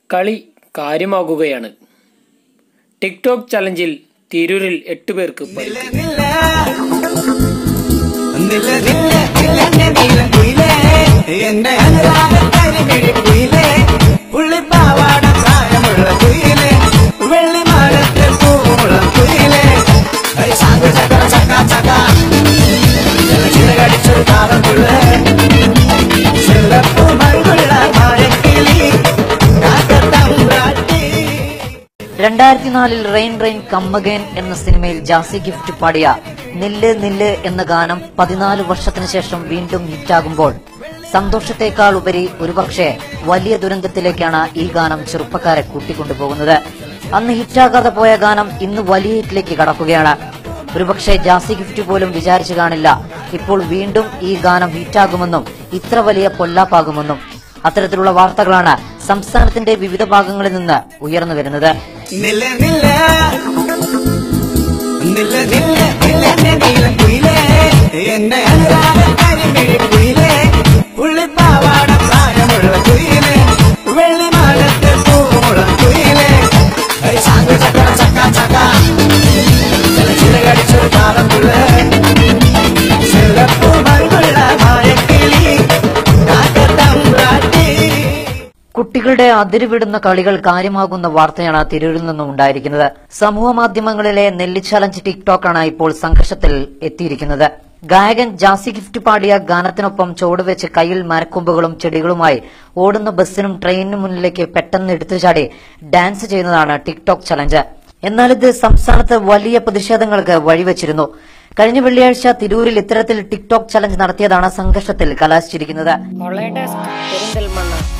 കളി കാര്യമാകുകയാണ് ടിക്ടോക്ക് ചലഞ്ചിൽ തിരൂരിൽ എട്ട് പേർക്ക് പരിക്ക് നില നില നിലന്റെ നീലം കുയിലേ എന്റെ അനുരാഗക്കരിമിഴി കുയിലേ പുള്ളിപ്പാവാട പ്രായമുള്ള കുയിലേ വെള്ളിമാലത്തെ പൂമുളം കുയിലേ ഐ ചാങ്ക ചക്ക ചക്ക ചക്ക ചിറകടിച്ചൊരു കാറക്കുള്ള ചെല്ലപ്പൂ മൺകുള്ള മായക്കിളി കാക്കത്തമ്പ്രാട്ടി രണ്ടായിരത്തി നാലിൽ റെയിൻ റെയിൻ കമ്മഗേൻ എന്ന സിനിമയിൽ ജാസി ഗിഫ്റ്റ് പാടിയ നില്ല് നില്ല് എന്ന ഗാനം പതിനാല് വർഷത്തിന് ശേഷം വീണ്ടും ഹിറ്റാകുമ്പോൾ സന്തോഷത്തേക്കാൾ ഉപരി ഒരുപക്ഷെ വലിയ ദുരന്തത്തിലേക്കാണ് ഈ ഗാനം ചെറുപ്പക്കാരെ കൂട്ടിക്കൊണ്ടുപോകുന്നത് അന്ന് ഹിറ്റാകാതെ പോയ ഗാനം ഇന്ന് വലിയ ഹിറ്റിലേക്ക് കടക്കുകയാണ് ഒരുപക്ഷെ ജാസി ഗിഫ്റ്റ് പോലും വിചാരിച്ചു കാണില്ല ഇപ്പോൾ വീണ്ടും ഈ ഗാനം ഹിറ്റാകുമെന്നും ഇത്ര വലിയ പൊല്ലാപ്പാകുമെന്നും അത്തരത്തിലുള്ള വാർത്തകളാണ് സംസ്ഥാനത്തിന്റെ വിവിധ ഭാഗങ്ങളിൽ നിന്ന് ഉയർന്നു വരുന്നത് നില നില നില നില നിലന്റെ നീലം കുയിലേ എന്റെ അനുരാഗക്കരിമിഴി കുയിലേ പുള്ളിപ്പാവാട പ്രായമുള്ള കുയിലേ വെള്ളിമാലത്തെ പൂമുളം കുയിലേ ഐ ചാങ്ക ചക്ക ചക്ക ചക്ക ചിറകടിച്ചൊരു താളമുള്ള ചെല്ലപ്പൂ മറുകുള്ള മായക്കിളി കാക്കത്തമ്പ്രാട്ടി കുട്ടികളുടെ അതിരുവിടുന്ന കളികൾ കാര്യമാകുന്ന വാർത്തയാണ് തിരൂരിൽ നിന്നും ഉണ്ടായിരിക്കുന്നത് സമൂഹ മാധ്യമങ്ങളിലെ നെല്ലി ചലഞ്ച് ടിക്ടോക്കാണ് ഇപ്പോൾ സംഘർഷത്തിൽ എത്തിയിരിക്കുന്നത് ഗായകൻ ജാസി ഗിഫ്റ്റ് പാടിയ ഗാനത്തിനൊപ്പം ചുവടുവെച്ച് കയ്യിൽ മരക്കൊമ്പുകളും ചെടികളുമായി ഓടുന്ന ബസ്സിനും ട്രെയിനിനും മുന്നിലേക്ക് പെട്ടെന്ന് എടുത്തുചാടി ഡാൻസ് ചെയ്യുന്നതാണ് ടിക്ടോക്ക് ചലഞ്ച് എന്നാൽ ഇത് സംസ്ഥാനത്ത് വലിയ പ്രതിഷേധങ്ങൾക്ക് വഴിവെച്ചിരുന്നു കഴിഞ്ഞ വെള്ളിയാഴ്ച തിരൂരിൽ ഇത്തരത്തിൽ ടിക്ടോക്ക് ചലഞ്ച് നടത്തിയതാണ് സംഘർഷത്തിൽ കലാശിച്ചിരിക്കുന്നത് പെരിന്തൽമണ്ണ